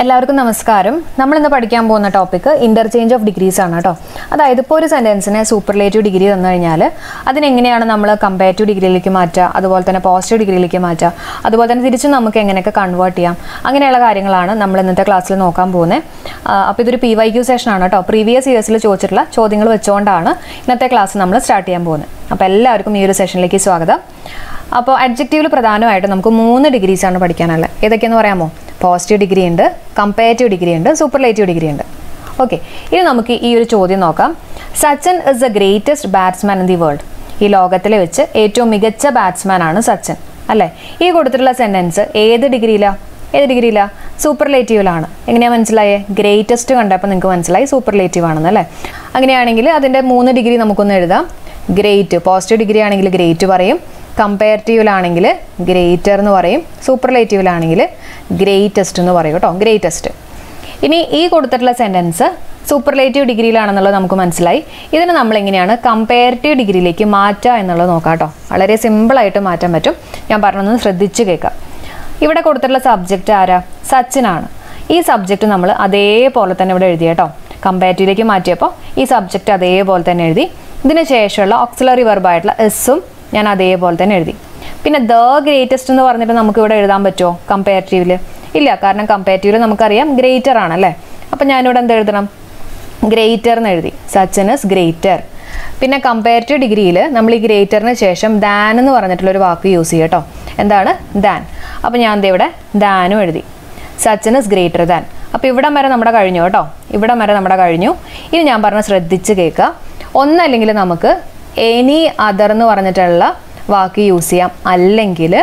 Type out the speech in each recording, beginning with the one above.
എല്ലാവർക്കും നമസ്കാരം നമ്മൾ ഇന്ന് പഠിക്കാൻ പോകുന്ന ടോപ്പിക്ക് ഇന്റർചേഞ്ച് ഓഫ് ഡിഗ്രീസ് ആണ് കേട്ടോ അതായത് ഇപ്പോൾ ഒരു സെന്റൻസിന് സൂപ്പർലേറ്റീവ് ഡിഗ്രി തന്നു കഴിഞ്ഞാൽ അതിനെങ്ങനെയാണ് നമ്മൾ കമ്പാരിറ്റീവ് ഡിഗ്രിയിലേക്ക് മാറ്റുക അതുപോലെ തന്നെ പോസിറ്റീവ് ഡിഗ്രിയിലേക്ക് മാറ്റുക അതുപോലെ തന്നെ തിരിച്ചും നമുക്ക് എങ്ങനെയൊക്കെ കൺവേർട്ട് ചെയ്യാം അങ്ങനെയുള്ള കാര്യങ്ങളാണ് നമ്മൾ ഇന്നത്തെ ക്ലാസ്സിൽ നോക്കാൻ പോകുന്നത് അപ്പോൾ ഇതൊരു പി വൈ ക്യൂ സെഷൻ ആണ് കേട്ടോ പ്രീവിയസ് ഇയേഴ്സിൽ ചോദിച്ചിട്ടുള്ള ചോദ്യങ്ങൾ വെച്ചുകൊണ്ടാണ് ഇന്നത്തെ ക്ലാസ് നമ്മൾ സ്റ്റാർട്ട് ചെയ്യാൻ പോകുന്നത് അപ്പോൾ എല്ലാവർക്കും ഈ ഒരു സെഷനിലേക്ക് സ്വാഗതം അപ്പോൾ അഡ്ജക്റ്റീവിൽ പ്രധാനമായിട്ട് നമുക്ക് മൂന്ന് ഡിഗ്രീസ് ആണ് പഠിക്കാനുള്ളത് ഏതൊക്കെയെന്ന് പറയാമോ പോസിറ്റീവ് ഡിഗ്രി ഉണ്ട് കമ്പാരിറ്റീവ് ഡിഗ്രി ഉണ്ട് സൂപ്പർലേറ്റീവ് ഡിഗ്രി ഉണ്ട് ഓക്കെ ഇനി നമുക്ക് ഈ ഒരു ചോദ്യം നോക്കാം Sachin is the greatest batsman in the world ഈ ലോകത്തിലെ വെച്ച് ഏറ്റവും മികച്ച ബാറ്റ്സ്മാൻ ആണ് സച്ചിൻ അല്ലേ ഈ കൊടുത്തിട്ടുള്ള സെൻറ്റൻസ് ഏത് ഡിഗ്രിയിലാണ് ഏത് ഡിഗ്രിയിലാണ് സൂപ്പർലേറ്റീവിലാണ് എങ്ങനെയാണ് മനസ്സിലായേ ഗ്രേറ്റസ്റ്റ് കണ്ടപ്പോൾ നിങ്ങൾക്ക് മനസ്സിലായി സൂപ്പർലേറ്റീവ് ആണെന്ന് അല്ലേ അങ്ങനെയാണെങ്കിൽ അതിൻ്റെ മൂന്ന് ഡിഗ്രി നമുക്കൊന്ന് എഴുതാം ഗ്രേറ്റ് പോസിറ്റീവ് ഡിഗ്രി ആണെങ്കിൽ ഗ്രേറ്റ് പറയും കമ്പാരിറ്റീവിലാണെങ്കിൽ ഗ്രേറ്റർ എന്ന് പറയും സൂപ്പർലേറ്റീവിലാണെങ്കിൽ ഗ്രേറ്റസ്റ്റ് എന്ന് പറയും കേട്ടോ ഗ്രേറ്റസ്റ്റ് ഇനി ഈ കൊടുത്തിട്ടുള്ള സെൻറ്റൻസ് സൂപ്പർലേറ്റീവ് ഡിഗ്രിയിലാണെന്നുള്ളത് നമുക്ക് മനസ്സിലായി ഇതിന് നമ്മൾ എങ്ങനെയാണ് കമ്പാരിറ്റീവ് ഡിഗ്രിയിലേക്ക് മാറ്റുക എന്നുള്ളത് നോക്കാം കേട്ടോ വളരെ സിമ്പിളായിട്ട് മാറ്റാൻ പറ്റും ഞാൻ പറഞ്ഞൊന്ന് ശ്രദ്ധിച്ച് കേൾക്കാം ഇവിടെ കൊടുത്തിട്ടുള്ള സബ്ജക്റ്റ് ആരാ സച്ചിനാണ് ഈ സബ്ജക്റ്റ് നമ്മൾ അതേപോലെ തന്നെ ഇവിടെ എഴുതി കേട്ടോ കമ്പാരിറ്റീവിലേക്ക് മാറ്റിയപ്പോൾ ഈ സബ്ജക്റ്റ് അതേപോലെ തന്നെ എഴുതി ഇതിന് ശേഷമുള്ള ഓക്സിലറി വെർബായിട്ടുള്ള എസ്സും ഞാൻ അതേപോലെ തന്നെ എഴുതി പിന്നെ ദ ഗ്രേറ്റസ്റ്റ് എന്ന് പറഞ്ഞിട്ട് നമുക്ക് ഇവിടെ എഴുതാൻ പറ്റുമോ കമ്പാരിറ്റീവിൽ ഇല്ല കാരണം കമ്പാരിറ്റീവിൽ നമുക്കറിയാം ഗ്രേറ്റർ ആണല്ലേ അപ്പം ഞാനിവിടെ എന്ത് എഴുതണം ഗ്രേറ്റർ എന്ന് എഴുതി സച്ചനസ് ഗ്രേറ്റർ പിന്നെ കമ്പാരിറ്റീവ് ഡിഗ്രിയിൽ നമ്മൾ ഈ ഗ്രേറ്ററിന് ശേഷം ദാൻ എന്ന് പറഞ്ഞിട്ടുള്ളൊരു വാക്ക് യൂസ് ചെയ്യുക കേട്ടോ എന്താണ് ദാൻ അപ്പോൾ ഞാൻ ദേ ഇവിടെ ദാനും എഴുതി സച്ചനസ് ഗ്രേറ്റർ ദാൻ അപ്പോൾ ഇവിടം വരെ നമ്മുടെ കഴിഞ്ഞു കേട്ടോ ഇവിടം വരെ നമ്മുടെ കഴിഞ്ഞു ഇനി ഞാൻ പറഞ്ഞ ശ്രദ്ധിച്ച് കേൾക്കുക ഒന്നല്ലെങ്കിൽ നമുക്ക് എനി അതർ എന്ന് പറഞ്ഞിട്ടുള്ള വാക്ക് യൂസ് ചെയ്യാം അല്ലെങ്കിൽ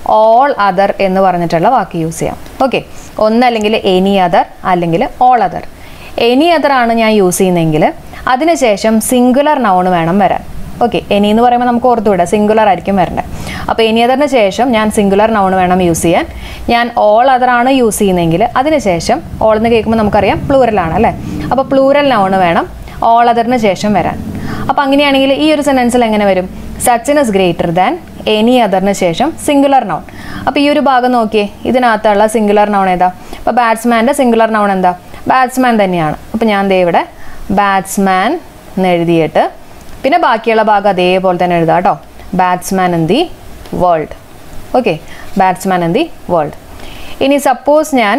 ഓൾ അതർ എന്ന് പറഞ്ഞിട്ടുള്ള വാക്ക് യൂസ് ചെയ്യാം ഓക്കെ ഒന്നല്ലെങ്കിൽ എനി അതർ അല്ലെങ്കിൽ ഓൾ അതർ എനി അതർ ആണ് ഞാൻ യൂസ് ചെയ്യുന്നതെങ്കിൽ അതിനുശേഷം സിംഗുലർ നൗൺ വേണം വരാൻ ഓക്കെ എനി എന്ന് പറയുമ്പോൾ നമുക്ക് ഓർത്തുവിടാം സിംഗുലർ ആയിരിക്കും വരേണ്ടത് അപ്പോൾ എനി അതറിന് ശേഷം ഞാൻ സിംഗുലർ നൗൺ വേണം യൂസ് ചെയ്യാൻ ഞാൻ ഓൾ അതർ ആണ് യൂസ് ചെയ്യുന്നതെങ്കിൽ അതിനുശേഷം ഓൾ എന്ന് കേൾക്കുമ്പോൾ നമുക്കറിയാം പ്ലൂറലാണ് അല്ലേ അപ്പോൾ പ്ലൂറൽ നൗൺ വേണം ഓൾ അതറിന് ശേഷം വരാൻ അപ്പോൾ അങ്ങനെയാണെങ്കിൽ ഈ ഒരു സെൻറ്റൻസിൽ എങ്ങനെ വരും Sachin is greater than any അതറിന് ശേഷം സിംഗുലർ നൗൺ അപ്പോൾ ഈ ഒരു ഭാഗം നോക്കിയേ ഇതിനകത്തുള്ള സിംഗുലർ നൗൺ ഏതാ അപ്പോൾ ബാറ്റ്സ്മാൻ്റെ സിംഗുലർ നൗൺ എന്താ ബാറ്റ്സ്മാൻ തന്നെയാണ് അപ്പോൾ ഞാൻ ദേ ഇവിടെ ബാറ്റ്സ്മാൻ എന്ന് എഴുതിയിട്ട് പിന്നെ ബാക്കിയുള്ള ഭാഗം അതേപോലെ തന്നെ എഴുതാം കേട്ടോ batsman in the world okay batsman in the world ഇനി സപ്പോസ് ഞാൻ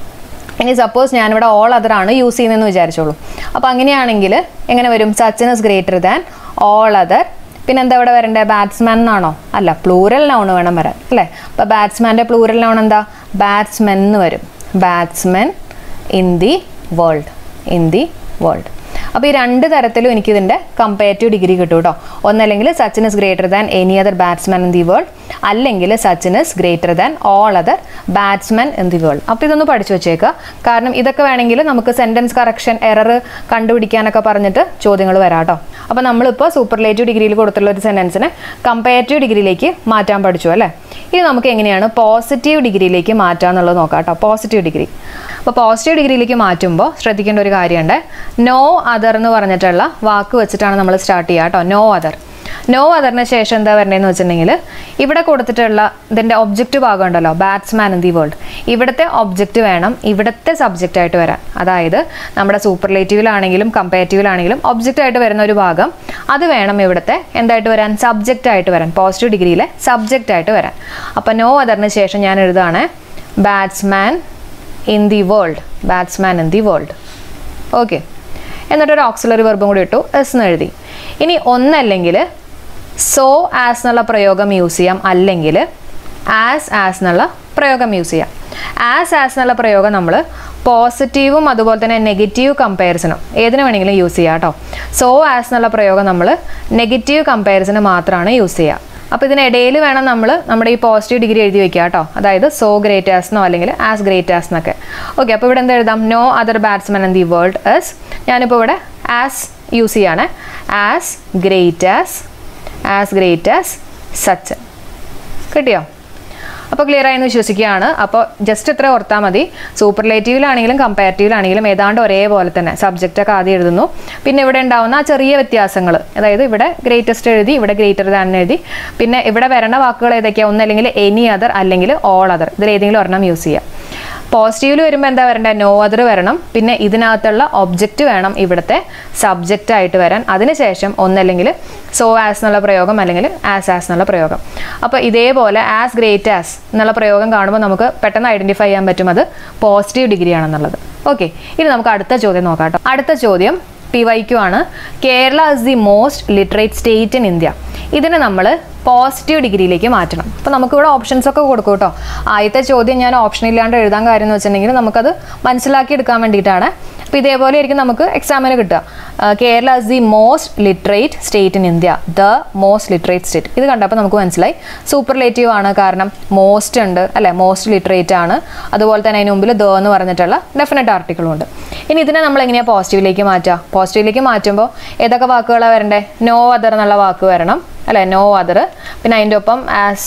ഇനി സപ്പോസ് ഞാനിവിടെ ഓൾ അതർ ആണ് യൂസ് ചെയ്യുന്നതെന്ന് വിചാരിച്ചോളൂ അപ്പോൾ അങ്ങനെയാണെങ്കിൽ എങ്ങനെ വരും Sachin is greater than all other പിന്നെ എന്താ ഇവിടെ വരണ്ടേ ബാറ്റ്സ്മാൻ എന്നാണോ അല്ല പ്ലൂറൽ നൗൺ വേണം വരാൻ അല്ലേ അപ്പോൾ ബാറ്റ്സ്മാൻ്റെ പ്ലൂറൽ നൗൺ എന്താ ബാറ്റ്സ്മെൻ എന്ന് വരും batsmen in the world in the world അപ്പോൾ ഈ രണ്ട് തരത്തിലും എനിക്കിതിൻ്റെ കമ്പാരിറ്റീവ് ഡിഗ്രി കിട്ടും കേട്ടോ ഒന്നല്ലെങ്കിൽ Sachin is greater than any other batsman in the world അല്ലെങ്കിൽ Sachin is greater than all other batsman in the world അപ്പോൾ ഇതൊന്ന് പഠിച്ചു വെച്ചേക്കുക കാരണം ഇതൊക്കെ വേണമെങ്കിൽ നമുക്ക് സെൻറ്റൻസ് കറക്ഷൻ എറർ കണ്ടുപിടിക്കാനൊക്കെ പറഞ്ഞിട്ട് ചോദ്യങ്ങൾ വരാം കേട്ടോ അപ്പോൾ നമ്മളിപ്പോൾ സൂപ്പർലേറ്റീവ് ഡിഗ്രിയിൽ കൊടുത്തുള്ള ഒരു സെൻറ്റൻസിനെ കമ്പാരിറ്റീവ് ഡിഗ്രിയിലേക്ക് മാറ്റാൻ പഠിച്ചു അല്ലേ ഇനി നമുക്ക് എങ്ങനെയാണ് പോസിറ്റീവ് ഡിഗ്രിയിലേക്ക് മാറ്റുക എന്നുള്ളത് നോക്കാം കേട്ടോ പോസിറ്റീവ് ഡിഗ്രി അപ്പോൾ പോസിറ്റീവ് ഡിഗ്രിയിലേക്ക് മാറ്റുമ്പോൾ ശ്രദ്ധിക്കേണ്ട ഒരു കാര്യമുണ്ട് നോ അതർ എന്ന് പറഞ്ഞിട്ടുള്ള വാക്ക് വെച്ചിട്ടാണ് നമ്മൾ സ്റ്റാർട്ട് ചെയ്യുക കേട്ടോ നോ അതർ നോ അതറിന് ശേഷം എന്താ വരേണ്ടതെന്ന് വെച്ചിട്ടുണ്ടെങ്കിൽ ഇവിടെ കൊടുത്തിട്ടുള്ള ഇതിൻ്റെ ഒബ്ജക്റ്റ് ഭാഗം ഉണ്ടല്ലോ ബാറ്റ്സ്മാൻ ഇൻ ദി വേൾഡ് ഇവിടുത്തെ ഒബ്ജക്റ്റ് വേണം ഇവിടുത്തെ സബ്ജക്റ്റ് ആയിട്ട് വരാൻ അതായത് നമ്മുടെ സൂപ്പർലേറ്റീവിലാണെങ്കിലും കമ്പാരിറ്റീവിലാണെങ്കിലും ഒബ്ജക്റ്റ് ആയിട്ട് വരുന്ന ഒരു ഭാഗം അത് വേണം ഇവിടുത്തെ എന്തായിട്ട് വരാൻ സബ്ജക്റ്റ് ആയിട്ട് വരാൻ പോസിറ്റീവ് ഡിഗ്രിയിലെ സബ്ജക്റ്റ് ആയിട്ട് വരാൻ അപ്പോൾ നോ അതറിന് ശേഷം ഞാൻ എഴുതാണ് batsman in the world batsman in the world okay എന്നിട്ട് ഒരു ഓക്സിലറി വെർബും കൂടി ഇട്ടു എസ് എന്ന് എഴുതി ഇനി ഒന്നല്ലെങ്കിൽ സോ ആസ് എന്നുള്ള പ്രയോഗം യൂസ് ചെയ്യാം അല്ലെങ്കിൽ ആസ് ആസ് എന്നുള്ള പ്രയോഗം യൂസ് ചെയ്യാം ആസ് ആസ് എന്നുള്ള പ്രയോഗം നമ്മൾ പോസിറ്റീവും അതുപോലെ തന്നെ നെഗറ്റീവ് കമ്പയർസണും ഏതിനു വേണമെങ്കിലും യൂസ് ചെയ്യാം കേട്ടോ സോ ആസ് എന്നുള്ള പ്രയോഗം നമ്മൾ നെഗറ്റീവ് കമ്പയർസന് മാത്രമാണ് യൂസ് ചെയ്യുക അപ്പോൾ ഇതിനിടയിൽ വേണം നമ്മൾ നമ്മുടെ ഈ പോസിറ്റീവ് ഡിഗ്രി എഴുതി വെക്കുക കേട്ടോ അതായത് സോ ഗ്രേറ്റ് ആസ് എന്നോ അല്ലെങ്കിൽ ആസ് ഗ്രേറ്റ് ആസ് എന്നൊക്കെ ഓക്കെ അപ്പോൾ ഇവിടെ എന്താ എഴുതാം no other batsman in the world as ഞാനിപ്പോൾ ഇവിടെ ആസ് യൂസ് ചെയ്യാണ് as great as as great as such കിട്ടിയോ അപ്പോൾ ക്ലിയർ ആയെന്ന് വിശ്വസിക്കുകയാണ് അപ്പോൾ ജസ്റ്റ് ഇത്ര ഓർത്താൽ മതി സൂപ്പർലേറ്റീവിലാണെങ്കിലും കമ്പാരിറ്റീവിലാണെങ്കിലും ഏതാണ്ട് ഒരേപോലെ തന്നെ സബ്ജക്റ്റൊക്കെ ആദ്യം എഴുതുന്നു പിന്നെ ഇവിടെ ഉണ്ടാവുന്ന ആ ചെറിയ വ്യത്യാസങ്ങൾ അതായത് ഇവിടെ ഗ്രേറ്റസ്റ്റ് എഴുതി ഇവിടെ ഗ്രേറ്റർ ദാൻ എഴുതി പിന്നെ ഇവിടെ വരണ വാക്കുകൾ ഏതൊക്കെയാണ് ഒന്നല്ലെങ്കിൽ എനി അതർ അല്ലെങ്കിൽ ഓൾ അതർ ഇതിൽ ഏതെങ്കിലും ഒരെണ്ണം യൂസ് ചെയ്യാം പോസിറ്റീവിൽ വരുമ്പോൾ എന്താ വരണ്ടേ നോ അതർ വരണം പിന്നെ ഇതിനകത്തുള്ള ഒബ്ജക്റ്റ് വേണം ഇവിടുത്തെ സബ്ജക്റ്റ് ആയിട്ട് വരാൻ അതിനുശേഷം ഒന്നല്ലെങ്കിൽ സോ ആസ് എന്നുള്ള പ്രയോഗം അല്ലെങ്കിൽ ആസ് ആസ് എന്നുള്ള പ്രയോഗം അപ്പോൾ ഇതേപോലെ ആസ് ഗ്രേറ്റ് ആസ് എന്നുള്ള പ്രയോഗം കാണുമ്പോൾ നമുക്ക് പെട്ടെന്ന് ഐഡന്റിഫൈ ചെയ്യാൻ പറ്റും അത് പോസിറ്റീവ് ഡിഗ്രി ആണെന്നുള്ളത് ഓക്കെ ഇനി നമുക്ക് അടുത്ത ചോദ്യം നോക്കാം കേട്ടോ അടുത്ത ചോദ്യം പി വൈക്യു ആണ് Kerala is the most literate state in India ഇതിനെ നമ്മൾ പോസിറ്റീവ് ഡിഗ്രിയിലേക്ക് മാറ്റണം അപ്പോൾ നമുക്കിവിടെ ഓപ്ഷൻസ് ഒക്കെ കൊടുക്കും കേട്ടോ ആദ്യത്തെ ചോദ്യം ഞാൻ ഓപ്ഷൻ ഇല്ലാണ്ട് എഴുതാൻ കാര്യം എന്ന് വെച്ചിട്ടുണ്ടെങ്കിൽ നമുക്കത് മനസ്സിലാക്കി എടുക്കാൻ വേണ്ടിയിട്ടാണ് അപ്പോൾ ഇതേപോലെ ആയിരിക്കും നമുക്ക് എക്സാമിന് കിട്ടുക ആ, Kerala is the most literate state in India the most literate state ഇത് കണ്ടപ്പോൾ നമുക്ക് മനസ്സിലായി സൂപ്പർലേറ്റീവ് ആണ് കാരണം മോസ്റ്റ് ഉണ്ട് അല്ലെ മോസ്റ്റ് ലിറ്ററേറ്റ് ആണ് അതുപോലെ തന്നെ അതിന് മുമ്പിൽ ദ എന്ന് പറഞ്ഞിട്ടുള്ള ഡെഫിനറ്റ് ആർട്ടിക്കിളും ഉണ്ട് ഇനി ഇതിനെ നമ്മൾ എങ്ങനെയാണ് പോസിറ്റീവിലേക്ക് മാറ്റുക പോസിറ്റീവിലേക്ക് മാറ്റുമ്പോൾ ഏതൊക്കെ വാക്കുകളാണ് വരണ്ടേ നോ അതർ എന്നുള്ള വാക്ക് വരണം അല്ലെ നോ അതർ പിന്നെ അതിൻ്റെ ഒപ്പം ആസ്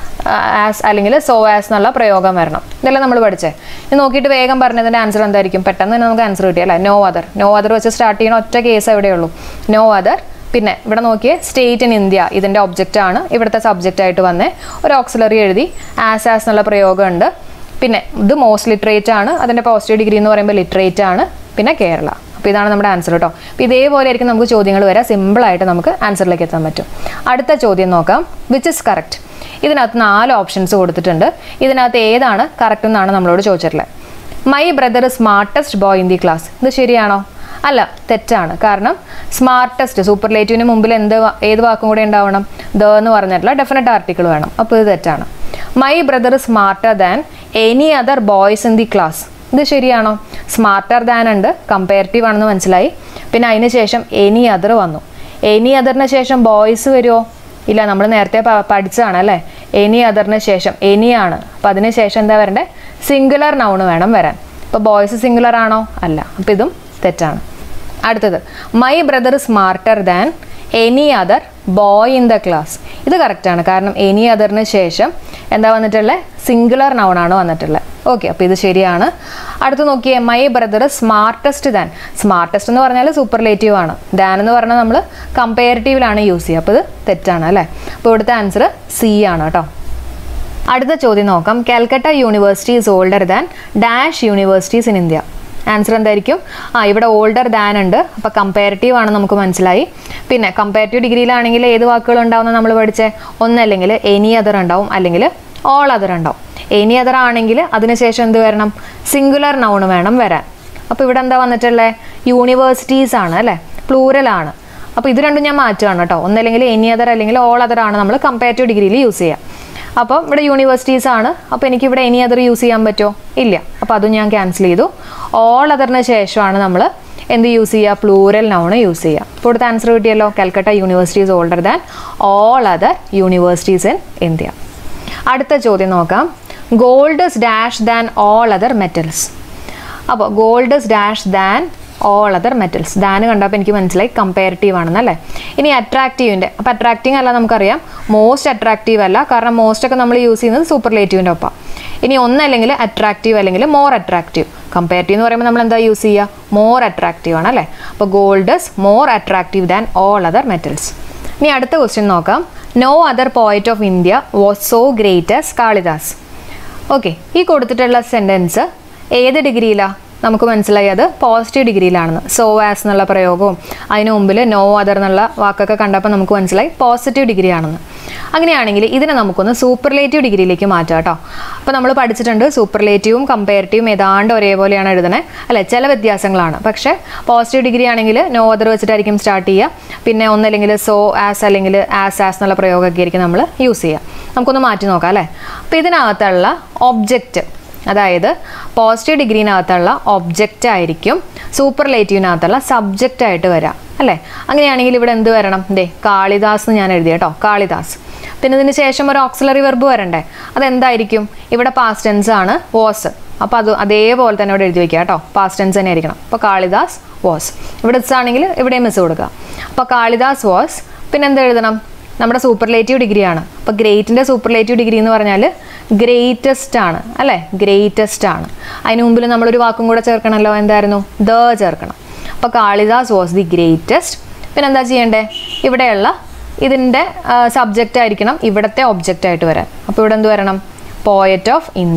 ആസ് അല്ലെങ്കിൽ സോ ആസ് എന്നുള്ള പ്രയോഗം വരണം ഇതെല്ലാം നമ്മൾ പഠിച്ചേ ഇത് നോക്കിയിട്ട് വേഗം പറഞ്ഞതിൻ്റെ ആൻസർ എന്തായിരിക്കും പെട്ടെന്ന് തന്നെ നമുക്ക് ആൻസർ കിട്ടിയ അല്ലേ നോ അതർ നോ അതർ വെച്ച് സ്റ്റാർട്ട് ചെയ്യണ ഒറ്റ കേസ് എവിടെയുള്ളൂ നോ അതർ പിന്നെ ഇവിടെ നോക്കിയേ സ്റ്റേറ്റ് ഇൻ ഇന്ത്യ ഇതിൻ്റെ ഒബ്ജക്റ്റ് ആണ് ഇവിടുത്തെ സബ്ജക്റ്റ് ആയിട്ട് വന്നേ ഒരു ഓക്സിലറി എഴുതി ആസ് ആസ് എന്നുള്ള പ്രയോഗമുണ്ട് പിന്നെ ഇത് മോസ്റ്റ് ലിറ്ററേറ്റ് ആണ് അതിൻ്റെ പോസിറ്റീവ് ഡിഗ്രി എന്ന് പറയുമ്പോൾ ലിറ്ററേറ്റ് ആണ് പിന്നെ കേരള അപ്പോൾ ഇതാണ് നമ്മുടെ ആൻസർ കേട്ടോ അപ്പോൾ ഇതേപോലെ ആയിരിക്കും നമുക്ക് ചോദ്യങ്ങൾ വരാം സിമ്പിളായിട്ട് നമുക്ക് ആൻസറിലേക്ക് എത്താൻ പറ്റും അടുത്ത ചോദ്യം നോക്കാം വിച്ച് ഇസ് കറക്റ്റ് ഇതിനകത്ത് നാല് ഓപ്ഷൻസ് കൊടുത്തിട്ടുണ്ട് ഇതിനകത്ത് ഏതാണ് കറക്റ്റ് എന്നാണ് നമ്മളോട് ചോദിച്ചിട്ടുള്ളത് my brother smartest boy in the class ഇത് ശരിയാണോ അല്ല തെറ്റാണ് കാരണം സ്മാർട്ടസ്റ്റ് സൂപ്പർലേറ്റീവിന് മുമ്പിൽ എന്ത് വാ- ഏത് വാക്കും കൂടെ ഉണ്ടാവണം ദ എന്ന് പറഞ്ഞിട്ടുള്ള ഡെഫിനറ്റ് ആർട്ടിക്കിൾ വേണം അപ്പോൾ ഇത് തെറ്റാണ് my brother smarter than any other boys in the class ഇത് ശരിയാണോ സ്മാർട്ടർ ദാൻ ഉണ്ട് കമ്പയർട്ടീവ് ആണെന്ന് മനസ്സിലായി പിന്നെ അതിന് ശേഷം എനി അതർ വന്നു എനി അതറിന് ശേഷം ബോയ്സ് വരുമോ ഇല്ല നമ്മൾ നേരത്തെ പ- പഠിച്ചതാണ് അല്ലേ എനി അതറിന് ശേഷം എനി ആണ് അപ്പം അതിന് ശേഷം എന്താ വരണ്ടേ സിംഗുലർ നൗണ് വേണം വരാൻ അപ്പോൾ ബോയ്സ് സിംഗുലർ ആണോ അല്ല അപ്പം ഇതും തെറ്റാണ് അടുത്തത് my brother smarter than any other boy in the class ഇത് കറക്റ്റാണ് കാരണം എനി അതറിന് ശേഷം എന്താ വന്നിട്ടുള്ളത് സിംഗുലർ നൗൺ ആണ് വന്നിട്ടുള്ളത് ഓക്കെ അപ്പോൾ ഇത് ശരിയാണ് അടുത്ത് നോക്കിയേ my brother smartest than smartest എന്ന് പറഞ്ഞാൽ സൂപ്പർലേറ്റീവ് ആണ് ദാൻ എന്ന് പറഞ്ഞാൽ നമ്മൾ കമ്പയറേറ്റീവിലാണ് യൂസ് ചെയ്യുക അപ്പോൾ ഇത് തെറ്റാണ് അല്ലേ അപ്പോൾ ഇവിടുത്തെ ആൻസർ സി ആണ് കേട്ടോ അടുത്ത ചോദ്യം നോക്കാം Calcutta university is older than dash universities in India answer എന്തായിരിക്കും ആ ഇവിടെ ഓൾഡർ ദാൻ ഉണ്ട് അപ്പോൾ കമ്പയറേറ്റീവ് ആണ് നമുക്ക് മനസ്സിലായി പിന്നെ കമ്പയറേറ്റീവ് ഡിഗ്രിയിലാണെങ്കിൽ ഏത് വാക്കുകൾ ഉണ്ടാവുന്ന നമ്മൾ പഠിച്ചേ ഒന്നല്ലെങ്കിൽ എനി അതർ ഉണ്ടാവും അല്ലെങ്കിൽ ഓൾ അതർ ഉണ്ടാവും എനി അതർ ആണെങ്കിൽ അതിനുശേഷം എന്ത് വരണം സിംഗുലർ നൗൺ വേണം വരാൻ അപ്പോൾ ഇവിടെ എന്താ വന്നിട്ടുള്ളത് യൂണിവേഴ്സിറ്റീസ് ആണ് അല്ലേ പ്ലൂറൽ ആണ് അപ്പോൾ ഇത് രണ്ടും ഞാൻ മാറ്റുകയാണ് കേട്ടോ ഒന്നല്ലെങ്കിൽ എനി അതർ അല്ലെങ്കിൽ ഓൾ അതർ ആണ് നമ്മൾ കമ്പയറേറ്റീവ് ഡിഗ്രിയിൽ യൂസ് ചെയ്യുക അപ്പം ഇവിടെ യൂണിവേഴ്സിറ്റീസ് ആണ് അപ്പോൾ എനിക്ക് ഇവിടെ എനി അതർ യൂസ് ചെയ്യാൻ പറ്റുമോ ഇല്ല അപ്പോൾ അതും ഞാൻ ക്യാൻസൽ ചെയ്തു ഓൾ അതറിന് ശേഷമാണ് നമ്മൾ എന്ത് യൂസ് ചെയ്യുക പ്ലൂറൽ നൗണ് യൂസ് ചെയ്യുക അപ്പോൾ ഇവിടുത്തെ ആൻസർ കിട്ടിയല്ലോ Calcutta universities older than all other universities in India അടുത്ത ചോദ്യം നോക്കാം gold is dash than all other metals അപ്പോൾ gold is dash than all other metals than കണ്ടപ്പോൾ എനിക്ക് മനസ്സിലായി കമ്പയറേറ്റീവ് ആണെന്നല്ലേ ഇനി അട്രാക്റ്റീവിൻ്റെ അപ്പോൾ അട്രാക്റ്റീവ് അല്ല നമുക്കറിയാം മോസ്റ്റ് അട്രാക്റ്റീവ് അല്ല കാരണം മോസ്റ്റ് ഒക്കെ നമ്മൾ യൂസ് ചെയ്യുന്നത് സൂപ്പർലേറ്റീവിൻ്റെ ഒപ്പം ഇനി ഒന്നല്ലെങ്കിൽ അട്രാക്റ്റീവ് അല്ലെങ്കിൽ മോർ അട്രാക്റ്റീവ് കമ്പയറേറ്റീവ് എന്ന് പറയുമ്പോൾ നമ്മൾ എന്താ യൂസ് ചെയ്യുക മോർ അട്രാക്റ്റീവ് ആണ് അല്ലേ അപ്പോൾ gold is more attractive than all other metals ഇനി അടുത്ത ക്വസ്റ്റ്യൻ നോക്കാം no other poet of India was so great as Kalidas okay ഈ കൊടുത്തിട്ടുള്ള സെൻറ്റൻസ് ഏത് ഡിഗ്രിയിലാണ് നമുക്ക് മനസ്സിലായി അത് പോസിറ്റീവ് ഡിഗ്രിയിലാണെന്ന് സോ ആസ് എന്നുള്ള പ്രയോഗവും അതിന് മുമ്പിൽ നോ അതർ എന്നുള്ള വാക്കൊക്കെ കണ്ടപ്പോൾ നമുക്ക് മനസ്സിലായി പോസിറ്റീവ് ഡിഗ്രി ആണെന്ന് അങ്ങനെയാണെങ്കിൽ ഇതിനെ നമുക്കൊന്ന് സൂപ്പർലേറ്റീവ് ഡിഗ്രിയിലേക്ക് മാറ്റാം കേട്ടോ അപ്പോൾ നമ്മൾ പഠിച്ചിട്ടുണ്ട് സൂപ്പർലേറ്റീവും കമ്പയറേറ്റീവും ഏതാണ്ട് ഒരേപോലെയാണ് എഴുതണേ അല്ലെ ചില വ്യത്യാസങ്ങളാണ് പക്ഷേ പോസിറ്റീവ് ഡിഗ്രി ആണെങ്കിൽ നോ അതർ വെച്ചിട്ടായിരിക്കും സ്റ്റാർട്ട് ചെയ്യുക പിന്നെ ഒന്നല്ലെങ്കിൽ സോ ആസ് അല്ലെങ്കിൽ ആസ് ആസ് എന്നുള്ള പ്രയോഗമൊക്കെ ആയിരിക്കും നമ്മൾ യൂസ് ചെയ്യുക നമുക്കൊന്ന് മാറ്റി നോക്കാം അല്ലേ അപ്പോൾ ഇതിനകത്തുള്ള ഒബ്ജക്റ്റ് അതായത് പോസിറ്റീവ് ഡിഗ്രീനകത്തുള്ള ഒബ്ജക്റ്റ് ആയിരിക്കും സൂപ്പർലേറ്റീവിനകത്തുള്ള സബ്ജക്റ്റ് ആയിട്ട് വരാം അല്ലേ അങ്ങനെയാണെങ്കിൽ ഇവിടെ എന്ത് വരണം ദേ കാളിദാസ് എന്ന് ഞാൻ എഴുതി കേട്ടോ കാളിദാസ് പിന്നെ ഇതിന് ശേഷം ഒരു ഓക്സിലറി വെർബ് വരണ്ടേ അതെന്തായിരിക്കും ഇവിടെ പാസ്റ്റ് ടെൻസ് ആണ് വാസ് അപ്പോൾ അത് അതേപോലെ തന്നെ ഇവിടെ എഴുതി വെക്കുക കേട്ടോ പാസ്റ്റ് ടെൻസ് തന്നെ ആയിരിക്കണം അപ്പോൾ കാളിദാസ് വാസ് ഇവിടെ ഇറ്റ്സ് ആണെങ്കിൽ ഇവിടെ മിസ് കൊടുക്കുക അപ്പോൾ കാളിദാസ് വാസ് പിന്നെ എന്ത് എഴുതണം നമ്മുടെ സൂപ്പർലേറ്റീവ് ഡിഗ്രിയാണ് അപ്പോൾ ഗ്രേറ്റിൻ്റെ സൂപ്പർലേറ്റീവ് ഡിഗ്രി എന്ന് പറഞ്ഞാൽ ഗ്രേറ്റസ്റ്റ് ആണ് അല്ലേ ഗ്രേറ്റസ്റ്റ് ആണ് അതിന് മുമ്പിൽ നമ്മളൊരു വാക്കും കൂടെ ചേർക്കണമല്ലോ എന്തായിരുന്നു ദ ചേർക്കണം അപ്പോൾ കാളിദാസ് വാസ് ദി ഗ്രേറ്റസ്റ്റ് പിന്നെ എന്താ ചെയ്യണ്ടേ ഇവിടെയുള്ള ഇതിൻ്റെ സബ്ജക്റ്റ് ആയിരിക്കണം ഇവിടുത്തെ ഒബ്ജക്റ്റ് ആയിട്ട് വരാൻ അപ്പോൾ ഇവിടെ എന്ത് വരണം പോയറ്റ് ഓഫ് ഇന്ത്യ